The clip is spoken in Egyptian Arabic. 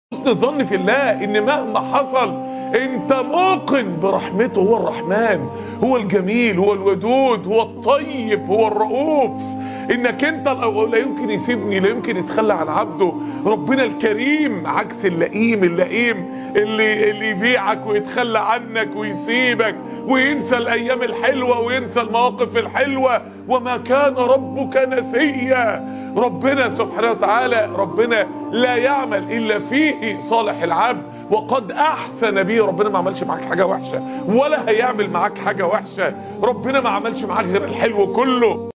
حسن الظن في الله ان مهما حصل انت موقن برحمته هو الرحمن هو الجميل هو الودود هو الطيب هو الرؤوف انك انت لا يمكن يسيبني لا يمكن يتخلى عن عبده ربنا الكريم عكس اللئيم اللئيم اللي اللي يبيعك ويتخلى عنك ويسيبك وينسى الايام الحلوه وينسى المواقف الحلوه وما كان ربك نسيا ربنا سبحانه وتعالى ربنا لا يعمل الا فيه صالح العبد وقد احسن بيه ربنا ما عملش معاك حاجه وحشه ولا هيعمل معاك حاجه وحشه ربنا ما عملش معاك غير الحلو كله